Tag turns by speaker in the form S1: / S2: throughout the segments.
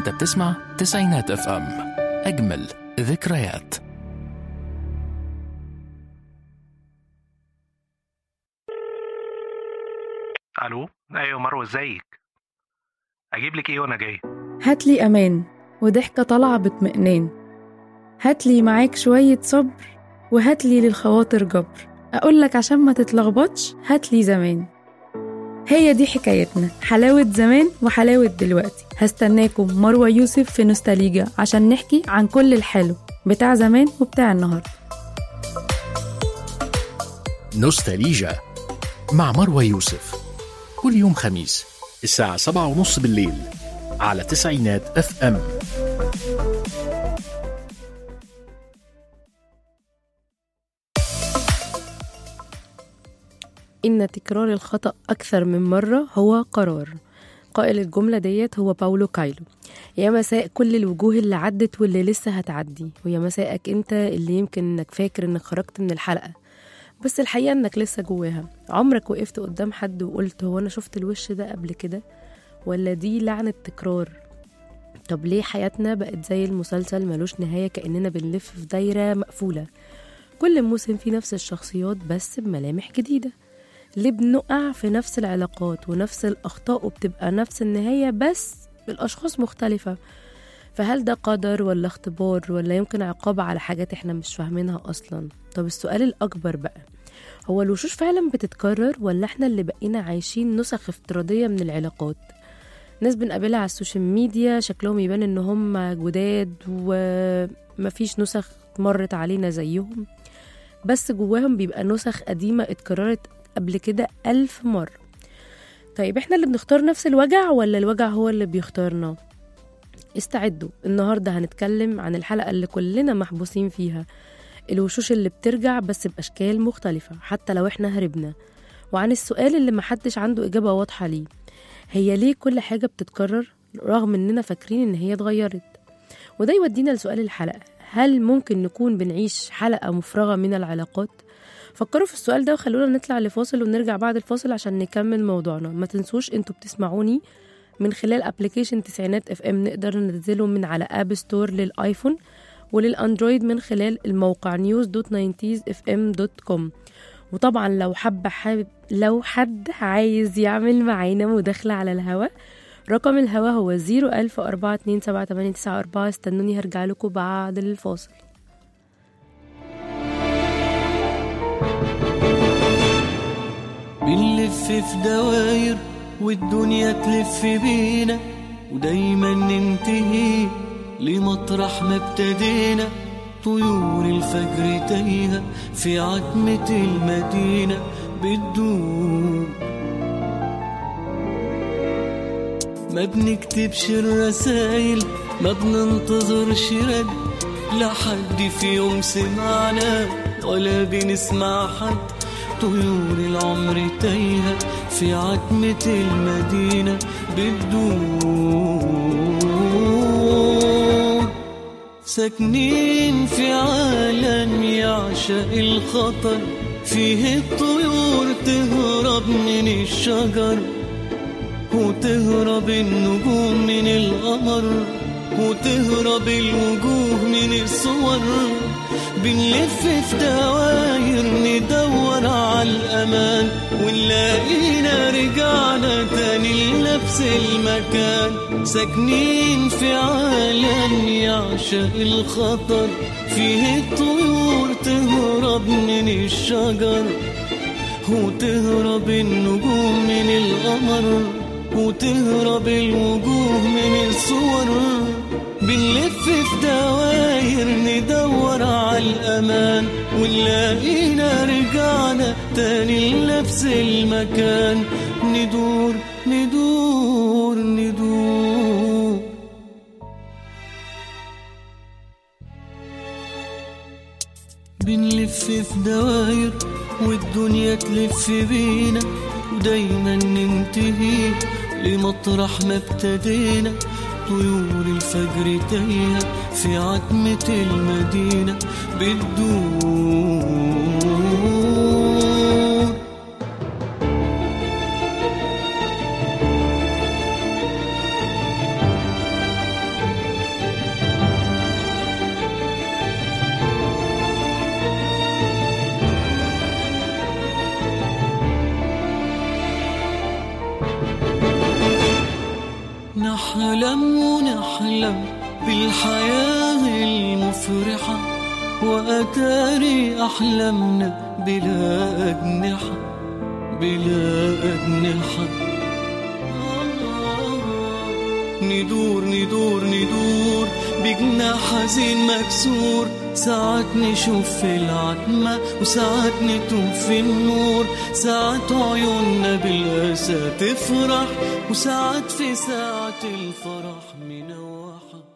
S1: انت بتسمع تسعينات اف ام اجمل ذكريات
S2: الو ايوه مروه ازيك اجيب لك ايه وانا جاي
S3: هاتلي أمان وضحكة طالعة باطمئنان هاتلي معاك شوية صبر وهاتلي للخواطر جبر أقولك عشان ما تتلخبطش هاتلي زمان هي دي حكايتنا حلاوة زمان وحلاوة دلوقتي هستناكم مروة يوسف في نوستاليجا عشان نحكي عن كل الحلو بتاع زمان وبتاع النهاردة
S1: نوستاليجا مع مروى يوسف كل يوم خميس الساعة سبعة ونص بالليل على تسعينات اف ام
S3: إن تكرار الخطأ أكثر من مرة هو قرار قائل الجملة ديت هو باولو كايلو يا مساء كل الوجوه اللي عدت واللي لسه هتعدي ويا مساءك انت اللي يمكن انك فاكر انك خرجت من الحلقة بس الحقيقة انك لسه جواها عمرك وقفت قدام حد وقلت هو انا شفت الوش ده قبل كده ولا دي لعنة تكرار طب ليه حياتنا بقت زي المسلسل ملوش نهاية كأننا بنلف في دايرة مقفولة كل موسم فيه نفس الشخصيات بس بملامح جديدة ليه بنقع في نفس العلاقات ونفس الأخطاء وبتبقى نفس النهاية بس بالأشخاص مختلفة فهل ده قدر ولا اختبار ولا يمكن عقاب على حاجات احنا مش فاهمينها أصلا طب السؤال الأكبر بقى هو الوشوش فعلا بتتكرر ولا احنا اللي بقينا عايشين نسخ افتراضية من العلاقات ناس بنقابلها على السوشيال ميديا شكلهم يبان ان هم جداد ومفيش نسخ مرت علينا زيهم بس جواهم بيبقى نسخ قديمة اتكررت قبل كده ألف مرة طيب احنا اللي بنختار نفس الوجع ولا الوجع هو اللي بيختارنا استعدوا النهاردة هنتكلم عن الحلقة اللي كلنا محبوسين فيها الوشوش اللي بترجع بس بأشكال مختلفة حتى لو احنا هربنا وعن السؤال اللي محدش عنده إجابة واضحة ليه هي ليه كل حاجة بتتكرر رغم إننا فاكرين إن هي اتغيرت وده يودينا لسؤال الحلقة هل ممكن نكون بنعيش حلقة مفرغة من العلاقات؟ فكروا في السؤال ده وخلونا نطلع لفاصل ونرجع بعد الفاصل عشان نكمل موضوعنا ما تنسوش انتوا بتسمعوني من خلال ابلكيشن تسعينات اف ام نقدر ننزله من على اب ستور للايفون وللاندرويد من خلال الموقع news دوت اف ام دوت كوم وطبعا لو حب حابب لو حد عايز يعمل معانا مداخلة على الهوا رقم الهوا هو 010427894 استنوني هرجع لكم بعد الفاصل
S4: بنلف في دواير والدنيا تلف بينا ودايما ننتهي لمطرح ما ابتدينا طيور الفجر تايهة في عتمة المدينة بتدوب ما بنكتبش الرسايل ما بننتظرش رد لا حد في يوم سمعنا ولا بنسمع حد طيور العمر تايهة في عتمة المدينة بتدور ساكنين في عالم يعشق الخطر فيه الطيور تهرب من الشجر وتهرب النجوم من القمر وتهرب الوجوه من الصور بنلف في دواير ندور على الأمان ونلاقينا رجعنا تاني لنفس المكان ساكنين في عالم يعشق الخطر فيه الطيور تهرب من الشجر وتهرب النجوم من القمر وتهرب الوجوه من الصور بنلف في دواير ندور على الأمان ونلاقينا رجعنا تاني لنفس المكان ندور ندور ندور بنلف في دواير والدنيا تلف بينا ودايما ننتهي لمطرح ما ابتدينا طيور الفجر تايهة في عتمة المدينة بتدور نحلم ونحلم بالحياة المفرحة وأتاري أحلامنا بلا أجنحة بلا أجنحة ندور ندور ندور بجناح حزين مكسور ساعات نشوف في العتمة وساعات نتوه في النور ساعات عيوننا بالأسى تفرح وساعات في ساعة الفرح منوحة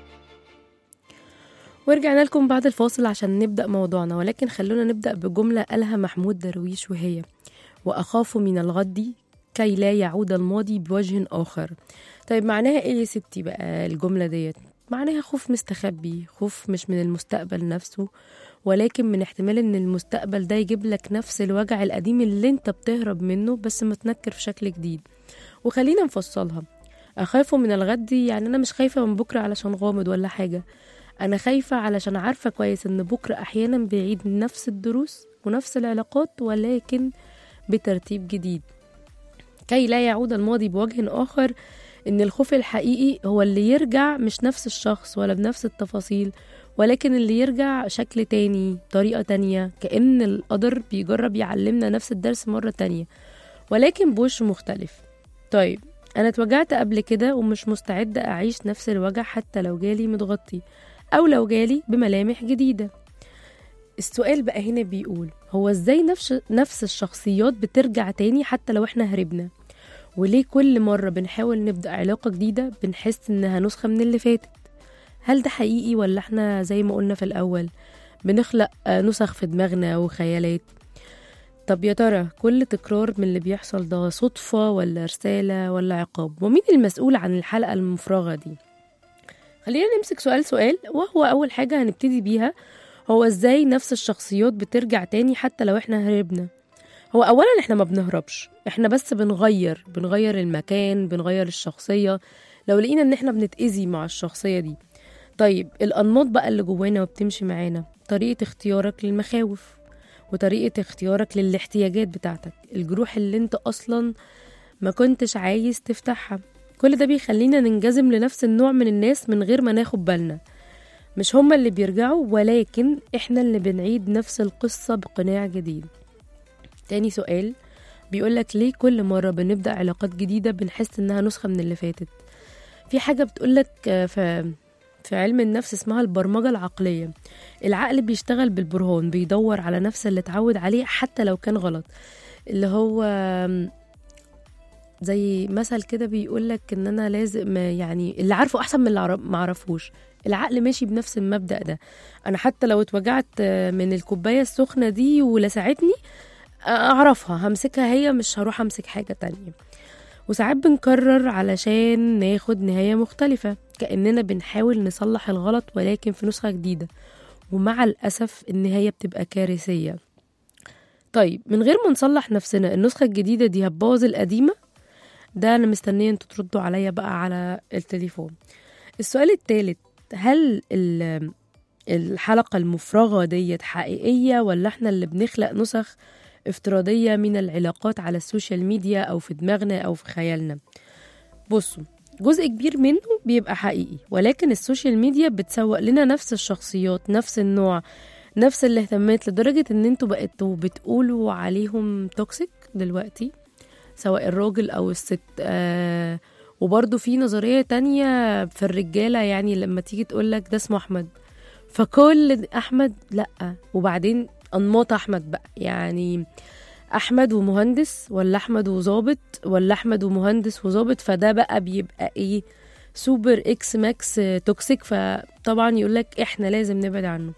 S3: ورجعنا لكم بعد الفاصل عشان نبدأ موضوعنا ولكن خلونا نبدأ بجملة قالها محمود درويش وهي وأخاف من الغد كي لا يعود الماضي بوجه آخر طيب معناها إيه يا ستي بقى الجملة ديت معناها خوف مستخبي خوف مش من المستقبل نفسه ولكن من احتمال ان المستقبل ده يجيب لك نفس الوجع القديم اللي انت بتهرب منه بس متنكر في شكل جديد وخلينا نفصلها اخاف من الغد يعني انا مش خايفه من بكره علشان غامض ولا حاجه انا خايفه علشان عارفه كويس ان بكره احيانا بيعيد نفس الدروس ونفس العلاقات ولكن بترتيب جديد كي لا يعود الماضي بوجه آخر إن الخوف الحقيقي هو اللي يرجع مش نفس الشخص ولا بنفس التفاصيل ولكن اللي يرجع شكل تاني طريقة تانية كأن القدر بيجرب يعلمنا نفس الدرس مرة تانية ولكن بوش مختلف طيب أنا اتوجعت قبل كده ومش مستعدة أعيش نفس الوجع حتى لو جالي متغطي أو لو جالي بملامح جديدة السؤال بقى هنا بيقول هو ازاي نفس نفس الشخصيات بترجع تاني حتى لو احنا هربنا وليه كل مرة بنحاول نبدأ علاقة جديدة بنحس انها نسخة من اللي فاتت هل ده حقيقي ولا احنا زي ما قلنا في الأول بنخلق آه، نسخ في دماغنا وخيالات طب يا ترى كل تكرار من اللي بيحصل ده صدفة ولا رسالة ولا عقاب ومين المسؤول عن الحلقة المفرغة دي خلينا نمسك سؤال سؤال وهو أول حاجة هنبتدي بيها هو ازاي نفس الشخصيات بترجع تاني حتى لو احنا هربنا هو اولا احنا ما بنهربش احنا بس بنغير بنغير المكان بنغير الشخصية لو لقينا ان احنا بنتأذي مع الشخصية دي طيب الانماط بقى اللي جوانا وبتمشي معانا طريقة اختيارك للمخاوف وطريقة اختيارك للاحتياجات بتاعتك الجروح اللي انت اصلا ما كنتش عايز تفتحها كل ده بيخلينا ننجذب لنفس النوع من الناس من غير ما ناخد بالنا مش هما اللي بيرجعوا ولكن احنا اللي بنعيد نفس القصة بقناع جديد تاني سؤال بيقولك ليه كل مرة بنبدأ علاقات جديدة بنحس انها نسخة من اللي فاتت في حاجة بتقولك آه، في في علم النفس اسمها البرمجة العقلية العقل بيشتغل بالبرهان بيدور على نفس اللي اتعود عليه حتى لو كان غلط اللي هو آم، زي مثل كده بيقولك ان انا لازم يعني اللي عارفه احسن من اللي عر- معرفوش العقل ماشي بنفس المبدأ ده انا حتى لو اتوجعت آه، من الكوباية السخنة دي ولسعتني آه، اعرفها همسكها هي مش هروح امسك حاجة تانية وساعات بنكرر علشان ناخد نهاية مختلفة كأننا بنحاول نصلح الغلط ولكن في نسخة جديدة ومع الأسف النهاية بتبقى كارثية طيب من غير ما نصلح نفسنا النسخة الجديدة دي هتبوظ القديمة ده أنا مستنية انتوا تردوا عليا بقى على التليفون السؤال الثالث هل ال- الحلقة المفرغة ديت حقيقية ولا احنا اللي بنخلق نسخ افتراضية من العلاقات على السوشيال ميديا أو في دماغنا أو في خيالنا بصوا جزء كبير منه بيبقى حقيقي ولكن السوشيال ميديا بتسوق لنا نفس الشخصيات نفس النوع نفس الاهتمامات لدرجة ان انتوا بقيتوا بتقولوا عليهم توكسيك دلوقتي سواء الراجل او الست آه وبرضه في نظرية تانية في الرجالة يعني لما تيجي تقولك ده اسمه أحمد فكل أحمد لأ وبعدين أنماط أحمد بقى يعني أحمد ومهندس ولا أحمد وظابط ولا أحمد ومهندس وظابط فده بقى بيبقى إيه سوبر إكس ماكس توكسيك فطبعا يقولك إحنا لازم نبعد عنه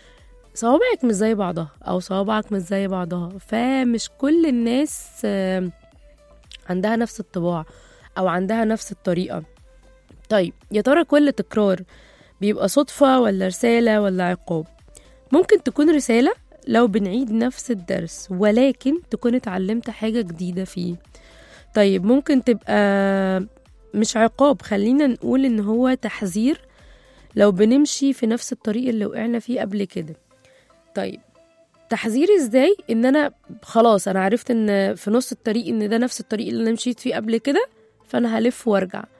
S3: صوابعك مش زي بعضها أو صوابعك مش زي بعضها فمش كل الناس آه، عندها نفس الطباع أو عندها نفس الطريقة طيب يا ترى كل تكرار بيبقى صدفة ولا رسالة ولا عقاب ممكن تكون رسالة لو بنعيد نفس الدرس ولكن تكون اتعلمت حاجة جديدة فيه طيب ممكن تبقى مش عقاب خلينا نقول ان هو تحذير لو بنمشي في نفس الطريق اللي وقعنا فيه قبل كده طيب تحذير ازاي ان انا خلاص انا عرفت ان في نص الطريق ان ده نفس الطريق اللي انا مشيت فيه قبل كده فانا هلف وارجع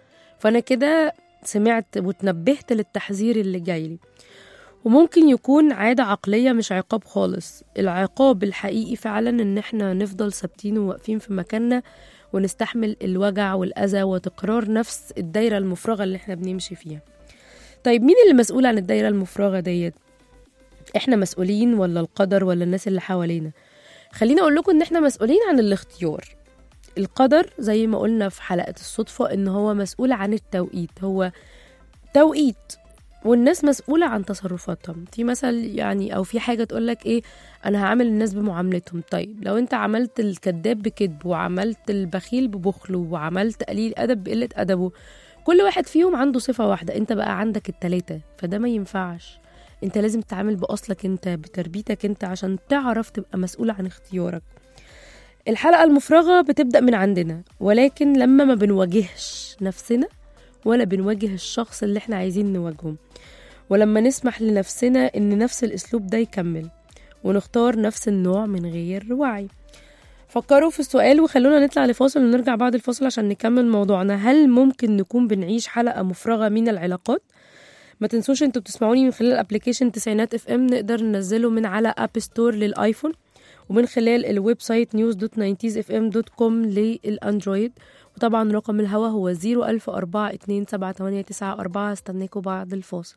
S3: فانا كده سمعت وتنبهت للتحذير اللي جاي لي وممكن يكون عادة عقلية مش عقاب خالص العقاب الحقيقي فعلا ان احنا نفضل ثابتين وواقفين في مكاننا ونستحمل الوجع والأذى وتكرار نفس الدايرة المفرغة اللي احنا بنمشي فيها طيب مين اللي مسؤول عن الدايرة المفرغة ديت احنا مسؤولين ولا القدر ولا الناس اللي حوالينا خليني اقول لكم ان احنا مسؤولين عن الاختيار القدر زي ما قلنا في حلقة الصدفة ان هو مسؤول عن التوقيت هو توقيت والناس مسؤولة عن تصرفاتهم في مثل يعني أو في حاجة تقولك إيه أنا هعامل الناس بمعاملتهم طيب لو أنت عملت الكذاب بكذب وعملت البخيل ببخله وعملت قليل أدب بقلة أدبه كل واحد فيهم عنده صفة واحدة أنت بقى عندك التلاتة فده ما ينفعش أنت لازم تتعامل بأصلك أنت بتربيتك أنت عشان تعرف تبقى مسؤول عن اختيارك الحلقة المفرغة بتبدأ من عندنا ولكن لما ما بنواجهش نفسنا ولا بنواجه الشخص اللي احنا عايزين نواجهه ولما نسمح لنفسنا ان نفس الاسلوب ده يكمل ونختار نفس النوع من غير وعي فكروا في السؤال وخلونا نطلع لفاصل ونرجع بعد الفاصل عشان نكمل موضوعنا هل ممكن نكون بنعيش حلقة مفرغة من العلاقات؟ ما تنسوش انتوا بتسمعوني من خلال ابلكيشن تسعينات اف ام نقدر ننزله من على اب ستور للايفون ومن خلال الويب سايت نيوز دوت ناينتيز اف ام دوت كوم للاندرويد وطبعا رقم الهوا هو 010427894 استناكوا بعد الفاصل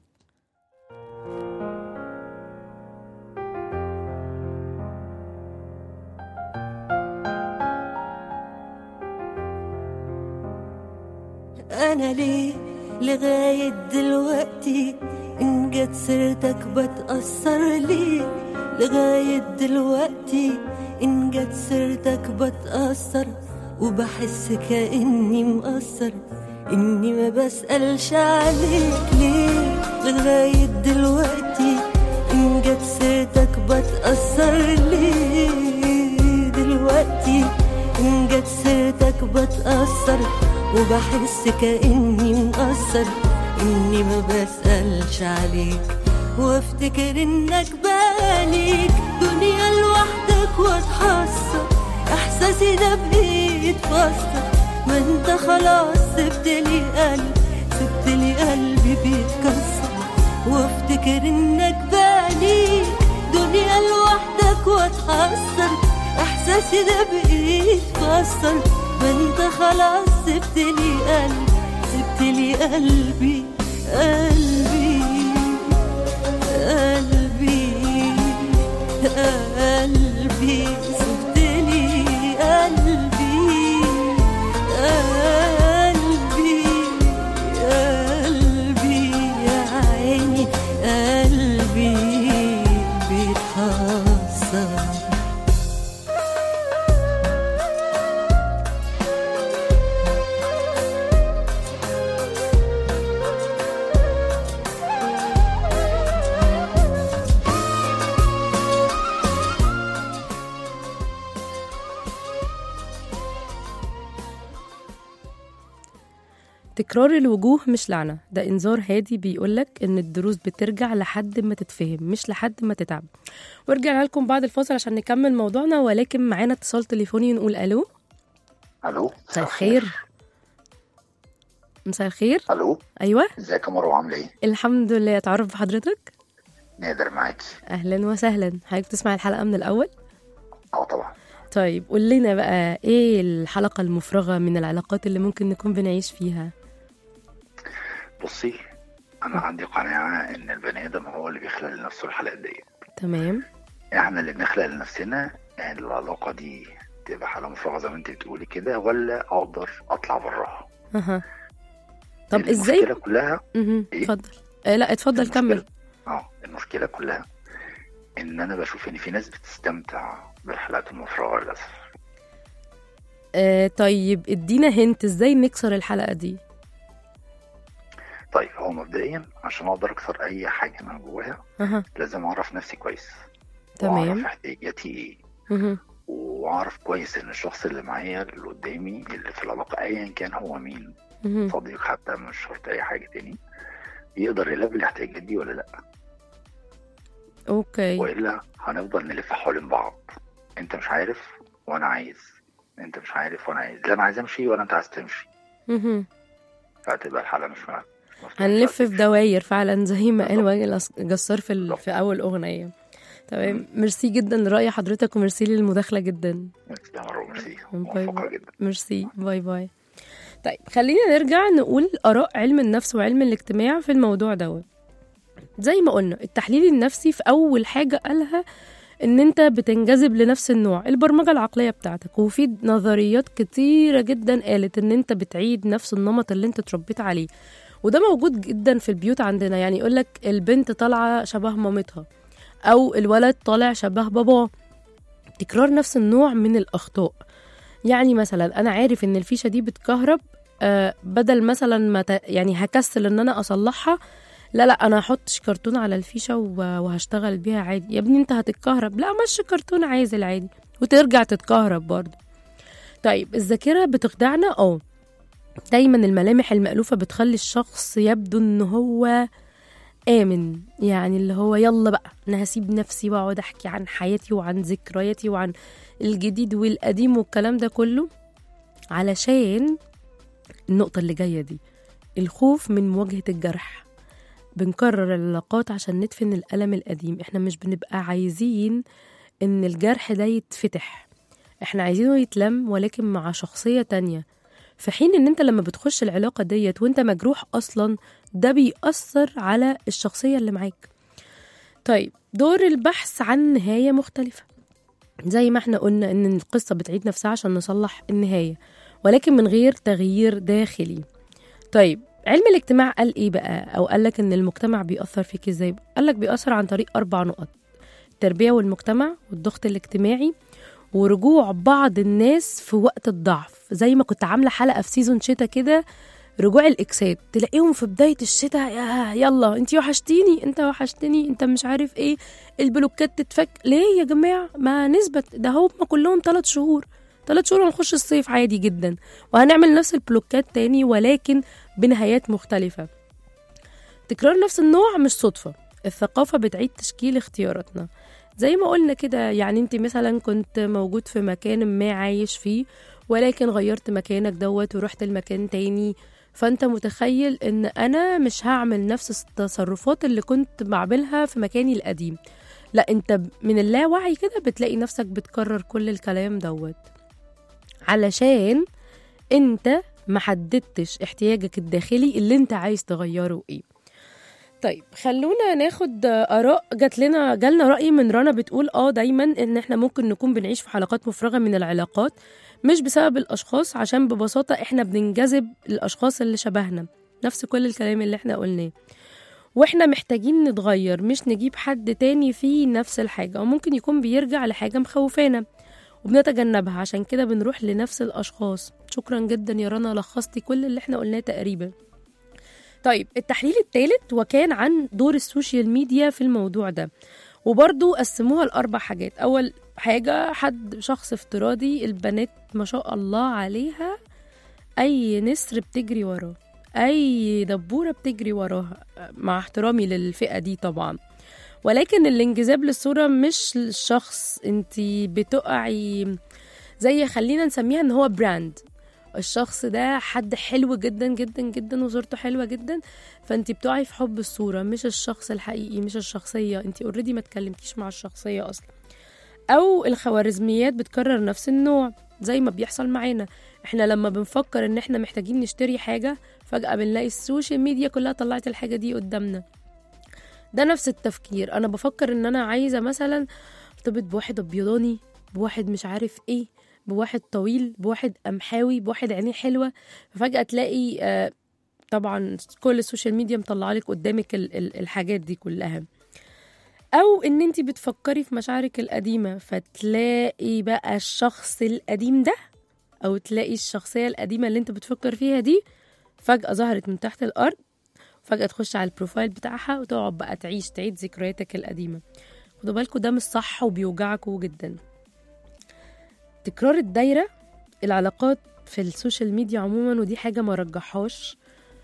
S5: انا ليه لغاية دلوقتي ان جت سيرتك بتأثر ليه لغاية دلوقتي ان جت سيرتك بتأثر وبحس كأني مقصر اني ما بسألش عليك ليه لغاية دلوقتي ان جت سيرتك بتأثر ليه دلوقتي ان جت سيرتك بتأثر وبحس كأني مقصر إني ما بسألش عليك وافتكر إنك باليك دنيا لوحدك واتحسر إحساسي ده بإيد فاصلة ما انت خلاص سبتلي قلب سبتلي قلبي بيتكسر وافتكر إنك باليك دنيا لوحدك واتحسر إحساسي ده بإيد فاصل ما انت خلاص سبتلي قلبي سبتلي قلبي قلبي قلبي قلبي سبتلي قلبي قلبي قلبي يا عيني قلبي بيتحسر
S3: تكرار الوجوه مش لعنة ده إنذار هادي بيقولك إن الدروس بترجع لحد ما تتفهم مش لحد ما تتعب ورجعنا لكم بعد الفاصل عشان نكمل موضوعنا ولكن معانا اتصال تليفوني نقول ألو
S6: الو
S3: مساء الخير مساء الخير
S6: الو
S3: أيوة
S6: ازيك يا مروه عامله ايه
S3: الحمد لله أتعرف بحضرتك
S6: نقدر معاكي
S3: أهلا وسهلا حضرتك تسمع الحلقة من الأول
S6: اه طبعا
S3: طيب قول لنا بقى إيه الحلقة المفرغة من العلاقات اللي ممكن نكون بنعيش فيها
S6: بصي انا عندي قناعه ان البني ادم هو اللي بيخلق لنفسه الحلقه دي
S3: تمام
S6: احنا اللي بنخلق لنفسنا يعني العلاقه دي تبقى حاله مفرغه زي ما انت بتقولي كده ولا اقدر اطلع براها
S3: أها طب
S6: المشكله
S3: إزاي
S6: كلها
S3: مهم.
S6: إيه؟
S3: اتفضل آه لا اتفضل
S6: المشكلة-
S3: كمل
S6: اه المشكله كلها ان انا بشوف ان في ناس بتستمتع بالحلقات المفرغه للاسف
S3: آه طيب ادينا هنت ازاي نكسر الحلقة دي
S6: طيب هو مبدئيا عشان اقدر اكسر اي حاجه من جواها
S3: أها
S6: لازم اعرف نفسي كويس
S3: تمام.
S6: واعرف احتياجاتي ايه
S3: مهم.
S6: واعرف كويس ان الشخص اللي معايا اللي قدامي اللي في العلاقه ايا كان هو مين
S3: مهم.
S6: صديق حتى مش شرط اي حاجه تاني يقدر يلبي الاحتياجات دي ولا لا
S3: اوكي
S6: والا هنفضل نلف حوالين بعض انت مش عارف وانا عايز انت مش عارف وانا عايز لا انا عايز امشي ولا انت عايز تمشي
S3: مهم.
S6: هتبقى الحالة مش معاك
S3: هنلف في دواير فعلا زي ما قال وائل الأص- جسار في ال- في اول اغنيه تمام ميرسي جدا لرأي حضرتك وميرسي للمداخله جدا
S6: ميرسي يا مروه ميرسي
S3: باي
S6: موفقة
S3: باي
S6: جدا
S3: ميرسي باي باي طيب خلينا نرجع نقول آراء علم النفس وعلم الاجتماع في الموضوع دوت زي ما قلنا التحليل النفسي في أول حاجة قالها إن أنت بتنجذب لنفس النوع البرمجة العقلية بتاعتك وفي نظريات كتيرة جدا قالت إن أنت بتعيد نفس النمط اللي أنت اتربيت عليه وده موجود جدا في البيوت عندنا يعني يقولك البنت طالعة شبه مامتها أو الولد طالع شبه باباه تكرار نفس النوع من الأخطاء يعني مثلا انا عارف ان الفيشه دي بتكهرب آه بدل مثلا ما ت... يعني هكسل ان انا اصلحها لا لا انا هحط كرتون على الفيشه و- وهشتغل بيها عادي يا ابني انت هتتكهرب لا مشي كرتون عازل عادي وترجع تتكهرب برضه طيب الذاكره بتخدعنا اه دايما الملامح المألوفة بتخلي الشخص يبدو ان هو آمن يعني اللي هو يلا بقى أنا هسيب نفسي وأقعد أحكي عن حياتي وعن ذكرياتي وعن الجديد والقديم والكلام ده كله علشان النقطة اللي جاية دي الخوف من مواجهة الجرح بنكرر العلاقات عشان ندفن الألم القديم احنا مش بنبقى عايزين ان الجرح ده يتفتح احنا عايزينه يتلم ولكن مع شخصية تانية في حين ان انت لما بتخش العلاقة ديت وانت مجروح اصلا ده بيأثر على الشخصية اللي معاك طيب دور البحث عن نهاية مختلفة زي ما احنا قلنا ان القصة بتعيد نفسها عشان نصلح النهاية ولكن من غير تغيير داخلي طيب علم الاجتماع قال ايه بقى او قال لك ان المجتمع بيأثر فيك ازاي قال لك بيأثر عن طريق اربع نقط التربية والمجتمع والضغط الاجتماعي ورجوع بعض الناس في وقت الضعف زي ما كنت عاملة حلقة في سيزون شتا كده رجوع الاكسات تلاقيهم في بدايه الشتاء يا يلا انت وحشتيني انت وحشتني انت مش عارف ايه البلوكات تتفك ليه يا جماعه ما نثبت ده هم كلهم ثلاث شهور ثلاث شهور هنخش الصيف عادي جدا وهنعمل نفس البلوكات تاني ولكن بنهايات مختلفه تكرار نفس النوع مش صدفه الثقافه بتعيد تشكيل اختياراتنا زي ما قلنا كده يعني انت مثلا كنت موجود في مكان ما عايش فيه ولكن غيرت مكانك دوت ورحت المكان تاني فانت متخيل ان انا مش هعمل نفس التصرفات اللي كنت بعملها في مكاني القديم لا انت من اللاوعي كده بتلاقي نفسك بتكرر كل الكلام دوت علشان انت محددتش احتياجك الداخلي اللي انت عايز تغيره ايه طيب خلونا ناخد اراء جات لنا جالنا راي من رنا بتقول اه دايما ان احنا ممكن نكون بنعيش في حلقات مفرغه من العلاقات مش بسبب الاشخاص عشان ببساطه احنا بننجذب الاشخاص اللي شبهنا نفس كل الكلام اللي احنا قلناه واحنا محتاجين نتغير مش نجيب حد تاني فيه نفس الحاجه وممكن يكون بيرجع لحاجه مخوفانا وبنتجنبها عشان كده بنروح لنفس الاشخاص شكرا جدا يا رنا لخصتي كل اللي احنا قلناه تقريبا طيب التحليل الثالث وكان عن دور السوشيال ميديا في الموضوع ده وبرضو قسموها لأربع حاجات أول حاجة حد شخص افتراضي البنات ما شاء الله عليها أي نسر بتجري وراه أي دبورة بتجري وراها مع احترامي للفئة دي طبعا ولكن الانجذاب للصورة مش للشخص انتي بتقعي زي خلينا نسميها ان هو براند الشخص ده حد حلو جدا جدا جدا وصورته حلوه جدا فانت بتقعي في حب الصوره مش الشخص الحقيقي مش الشخصيه انت اوريدي ما اتكلمتيش مع الشخصيه اصلا او الخوارزميات بتكرر نفس النوع زي ما بيحصل معانا احنا لما بنفكر ان احنا محتاجين نشتري حاجه فجاه بنلاقي السوشيال ميديا كلها طلعت الحاجه دي قدامنا ده نفس التفكير انا بفكر ان انا عايزه مثلا ارتبط بواحد ابيضاني بواحد مش عارف ايه بواحد طويل بواحد قمحاوي بواحد عينيه حلوه ففجاه تلاقي آه طبعا كل السوشيال ميديا مطلعه لك قدامك ال- ال- الحاجات دي كلها او ان انت بتفكري في مشاعرك القديمه فتلاقي بقى الشخص القديم ده او تلاقي الشخصيه القديمه اللي انت بتفكر فيها دي فجاه ظهرت من تحت الارض فجاه تخش على البروفايل بتاعها وتقعد بقى تعيش تعيد ذكرياتك القديمه خدوا بالكم ده مش صح وبيوجعكوا جدا تكرار الدايره العلاقات في السوشيال ميديا عموما ودي حاجه ما رجحهاش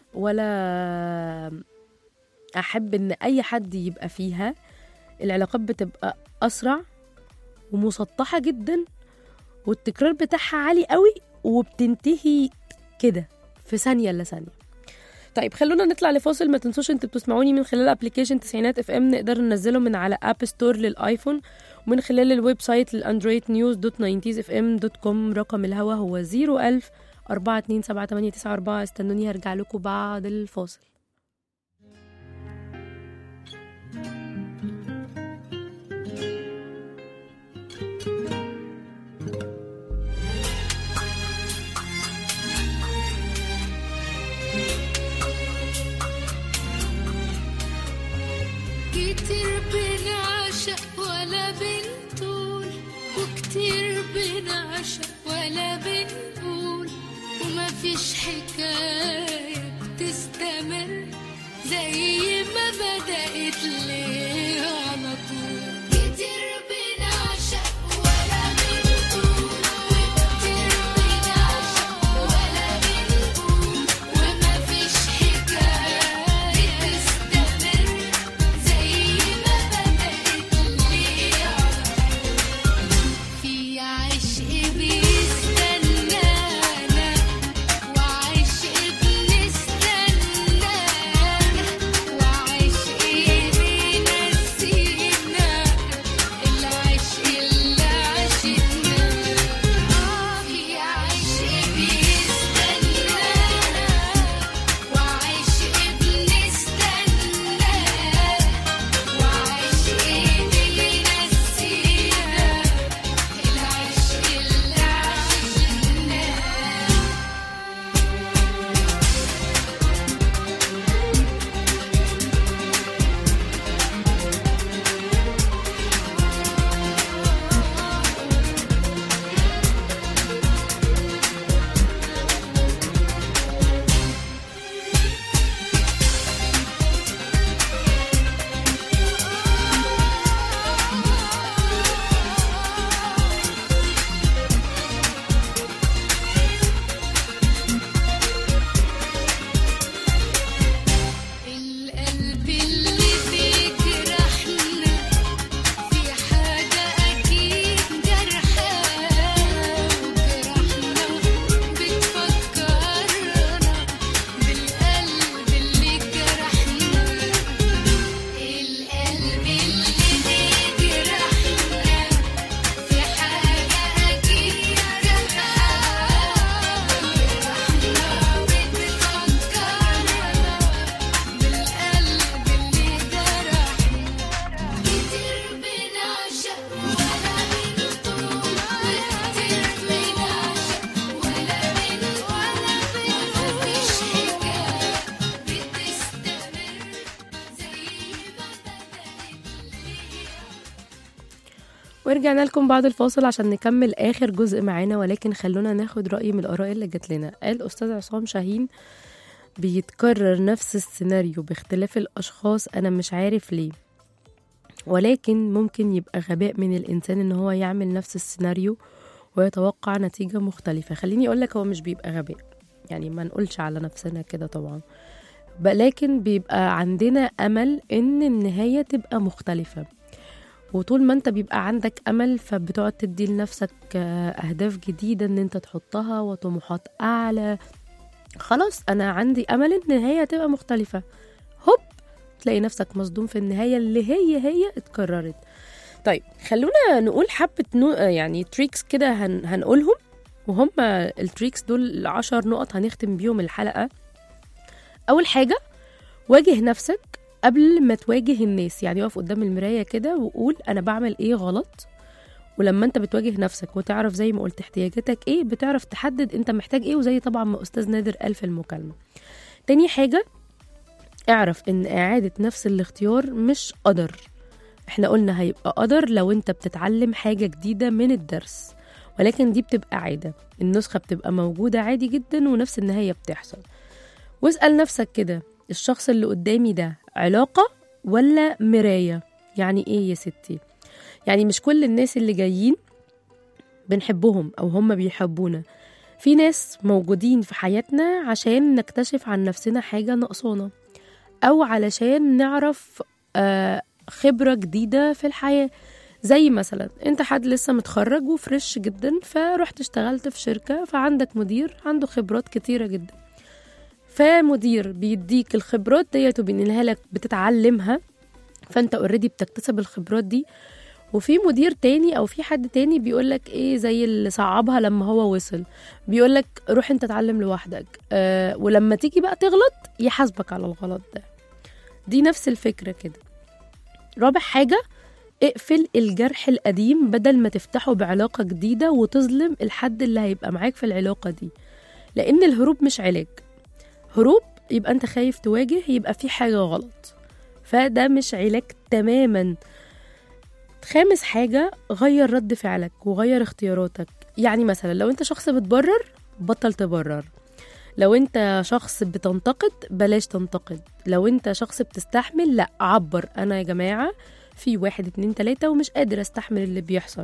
S3: ولا احب ان اي حد يبقى فيها العلاقات بتبقى اسرع ومسطحه جدا والتكرار بتاعها عالي قوي وبتنتهي كده في ثانيه الا ثانيه طيب خلونا نطلع لفاصل ما تنسوش انتوا بتسمعوني من خلال ابلكيشن تسعينات اف ام نقدر ننزله من على اب ستور للايفون ومن خلال الويب سايت للاندرويد نيوز دوت 90 اف ام دوت كوم رقم الهوا هو 01000 4278894 استنوني هرجع لكم بعد الفاصل
S7: كتير بنعشق ولا بنطول وكتير بنعشق ولا بنقول وما فيش حكاية بتستمر زي ما بدأت ليه على طول كتير بنعشق ولا بنطول وكتير بنعشق ولا بنقول وما فيش حكاية بتستمر زي ما بدأت ليه على طول في عشق بيستنانا وعشق بنستنانا وعشق بينسينا العشق اللي عشقنا في عشق بيستنانا وعشق بنستنانا وعشق بينسينا العشق اللي عشقناه القلب اللي بيجرحنا في حاجة أكيد جرحاه وجرحنا بتفكرنا بالقلب اللي جرحنا القلب اللي بيجرحنا في حاجة أكيد جرحاه وجرحنا بتفكرنا بالقلب اللي جرحنا كتير بنعشق ولا بنطول كتير بنعشق ولا بن ولا بن مفيش حكاية بتستمر زي ما بدأت ليه
S3: ورجعنا لكم بعد الفاصل عشان نكمل اخر جزء معانا ولكن خلونا ناخد رأي من الآراء اللي جات لنا قال أستاذ عصام شاهين بيتكرر نفس السيناريو باختلاف الأشخاص أنا مش عارف ليه ولكن ممكن يبقى غباء من الإنسان إن هو يعمل نفس السيناريو ويتوقع نتيجة مختلفة خليني أقولك هو مش بيبقى غباء يعني ما نقولش على نفسنا كده طبعا ب- لكن بيبقى عندنا أمل إن النهاية تبقى مختلفة وطول ما انت بيبقى عندك امل فبتقعد تدي لنفسك آه، اهداف جديده ان انت تحطها وطموحات اعلى خلاص انا عندي امل ان النهايه تبقى مختلفه هوب تلاقي نفسك مصدوم في النهايه اللي هي هي اتكررت طيب خلونا نقول حبه نو... آه، يعني تريكس كده هن... هنقولهم وهم التريكس دول العشر نقط هنختم بيهم الحلقه اول حاجه واجه نفسك قبل ما تواجه الناس يعني اقف قدام المراية كده وقول أنا بعمل إيه غلط ولما انت بتواجه نفسك وتعرف زي ما قلت احتياجاتك ايه بتعرف تحدد انت محتاج ايه وزي طبعا ما استاذ نادر قال في المكالمة تاني حاجة اعرف ان اعادة نفس الاختيار مش قدر احنا قلنا هيبقى قدر لو انت بتتعلم حاجة جديدة من الدرس ولكن دي بتبقى عادة النسخة بتبقى موجودة عادي جدا ونفس النهاية بتحصل واسأل نفسك كده الشخص اللي قدامي ده علاقة ولا مراية يعني ايه يا ستي يعني مش كل الناس اللي جايين بنحبهم او هم بيحبونا في ناس موجودين في حياتنا عشان نكتشف عن نفسنا حاجة ناقصانا او علشان نعرف آه، خبرة جديدة في الحياة زي مثلا انت حد لسه متخرج وفريش جدا فرحت اشتغلت في شركة فعندك مدير عنده خبرات كتيرة جدا فمدير بيديك الخبرات ديت وبينقلها لك بتتعلمها فانت اوريدي بتكتسب الخبرات دي وفي مدير تاني او في حد تاني بيقولك ايه زي اللي صعبها لما هو وصل بيقولك روح انت اتعلم لوحدك آه ولما تيجي بقى تغلط يحاسبك على الغلط ده دي نفس الفكرة كده رابع حاجة اقفل الجرح القديم بدل ما تفتحه بعلاقة جديدة وتظلم الحد اللي هيبقى معاك في العلاقة دي لأن الهروب مش علاج هروب يبقى انت خايف تواجه يبقى في حاجة غلط فده مش علاج تماما خامس حاجة غير رد فعلك وغير اختياراتك يعني مثلا لو انت شخص بتبرر بطل تبرر لو انت شخص بتنتقد بلاش تنتقد لو انت شخص بتستحمل لا عبر انا يا جماعة في واحد اتنين تلاتة ومش قادر استحمل اللي بيحصل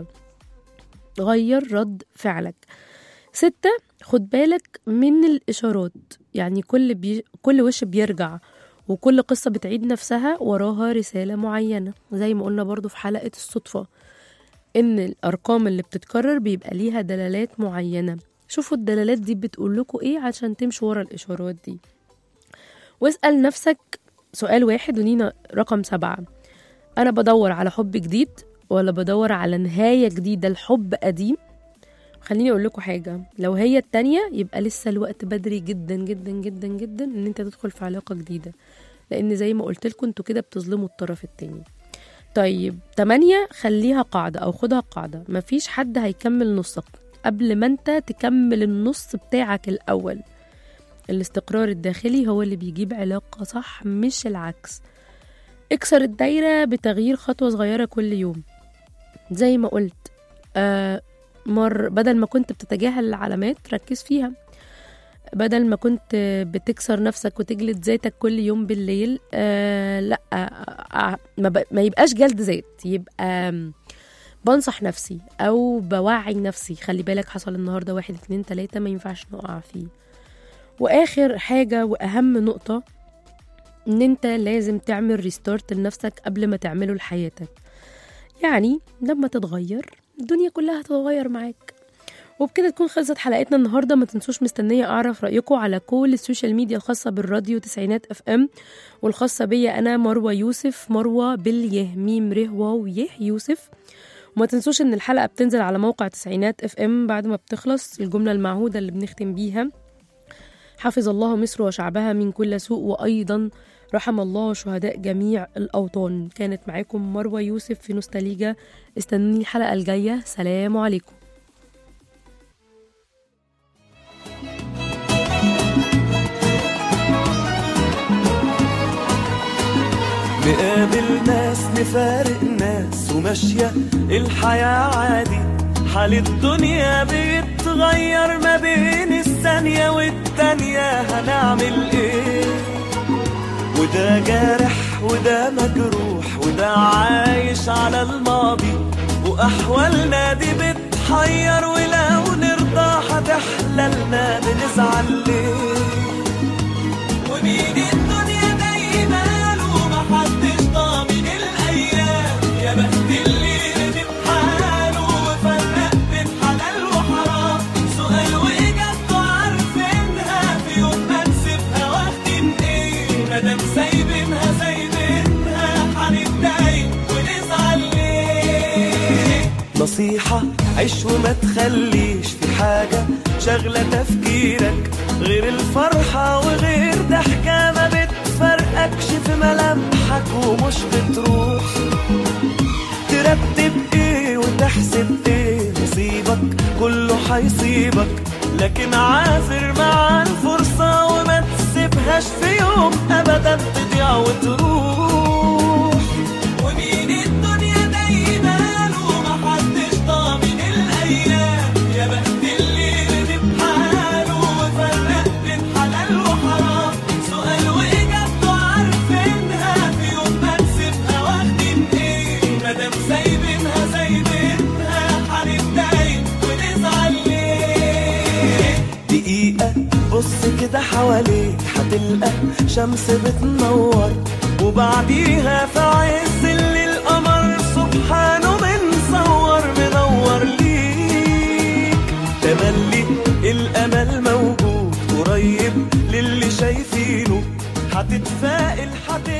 S3: غير رد فعلك ستة خد بالك من الإشارات يعني كل بي... كل وش بيرجع وكل قصة بتعيد نفسها وراها رسالة معينة زي ما قلنا برضو في حلقة الصدفة إن الأرقام اللي بتتكرر بيبقى ليها دلالات معينة شوفوا الدلالات دي بتقول لكم إيه عشان تمشوا ورا الإشارات دي واسأل نفسك سؤال واحد ونينا رقم سبعة أنا بدور على حب جديد ولا بدور على نهاية جديدة لحب قديم خليني اقول لكم حاجه لو هي التانية يبقى لسه الوقت بدري جدا جدا جدا جدا ان انت تدخل في علاقه جديده لان زي ما قلت لكم انتوا كده بتظلموا الطرف التاني طيب تمانية خليها قاعدة أو خدها قاعدة مفيش حد هيكمل نصك قبل ما انت تكمل النص بتاعك الأول الاستقرار الداخلي هو اللي بيجيب علاقة صح مش العكس اكسر الدايرة بتغيير خطوة صغيرة كل يوم زي ما قلت آه مر بدل ما كنت بتتجاهل العلامات ركز فيها بدل ما كنت بتكسر نفسك وتجلد ذاتك كل يوم بالليل آه لا آه آه ما, ب... ما يبقاش جلد ذات يبقى آم، بنصح نفسي او بوعي نفسي خلي بالك حصل النهارده واحد اتنين تلاتة ما ينفعش نقع فيه واخر حاجة واهم نقطة ان انت لازم تعمل ريستارت لنفسك قبل ما تعمله لحياتك يعني لما تتغير الدنيا كلها هتتغير معاك وبكده تكون خلصت حلقتنا النهارده ما تنسوش مستنيه اعرف رايكم على كل السوشيال ميديا الخاصه بالراديو تسعينات اف ام والخاصه بيا انا مروه يوسف مروه باليه ميم ره واو يه يوسف وما تنسوش ان الحلقه بتنزل على موقع تسعينات اف ام بعد ما بتخلص الجمله المعهوده اللي بنختم بيها حفظ الله مصر وشعبها من كل سوء وايضا رحم الله شهداء جميع الاوطان كانت معاكم مروه يوسف في نوستاليجا استنوني الحلقه الجايه سلام عليكم
S4: نقابل ناس نفارق ناس وماشية الحياة عادي حال الدنيا بيتغير ما بين الثانية والتانية هنعمل ايه وده جارح وده مجروح وده عايش على الماضي وأحوالنا دي بتحير ولو نرضى هتحللنا بنزعل ليه ومين الدنيا دايما ومحدش ضامن الايام يا بخت اللي ندم حاله وفرق بين حلال وحرام سؤال واجابته عارفينها في يوم ما نسيبها واخدين ايه مادام سايبينها سايبينها هنتضايق ونزعل ليه نصيحة عيش وما تخليش في حاجة شغلة تفكيرك غير الفرحة وغير ضحكة ما بتفرقكش في ملامحك ومش بتروح ترتب ايه وتحسب ايه نصيبك كله هيصيبك لكن عافر مع الفرصة وما تسيبهاش في يوم ابدا تضيع وتروح ومين الدنيا دايما ومحدش ضامن الايام يا بخت اللي ندم حاله وفرق بين حلال وحرام سؤال واجابته عارفينها في يوم ما نسيبها واخدين ايه مادام سايبينها سايبينها هنتضايق ونزعل ليه دقيقة بص كده حواليك هتلقى شمس بتنور وبعديها في عز الليل القمر سبحانه منصور منور ليك تملي الامل موجود قريب للي شايف هتتفائل هتضحك